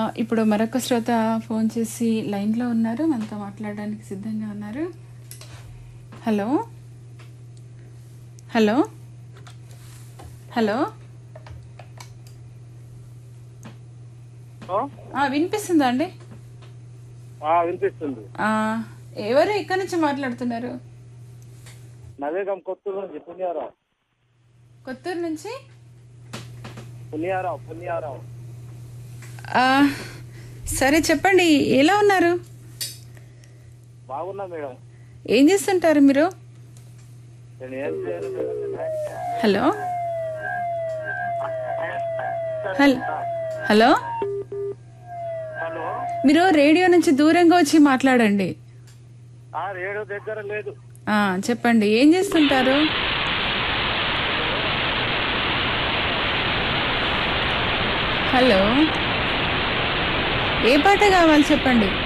ఇప్పుడు మరొక శ్రోత ఫోన్ చేసి లైన్లో ఉన్నారు మనతో మాట్లాడడానికి సిద్ధంగా ఉన్నారు హలో హలో హలో హలో? ఆ, వినిపిస్తుందా అండి ఆ, వినిపిస్తుంది ఆ, ఎవరు ఎక్కడి నుంచి మాట్లాడుతున్నారు నవేగం కొత్తూరు నుంచి పుణ్యారావు కొత్తూరు నుంచి పుణ్యారావు పుణ్యారావు ఆ, సరే చెప్పండి ఎలా ఉన్నారు బాగున్నా మేడం ఏం చేస్తుంటారు మీరు నేను ఏం చేయను మేడం. నేను హలో హల్ హలో హలో మీరు రేడియో నుంచి దూరంగా వచ్చి మాట్లాడండి ఆ రేడియో దగ్గర లేదు ఆ, చెప్పండి ఏం చేస్తుంటారు హలో ఏ పాట కావాలి చెప్పండి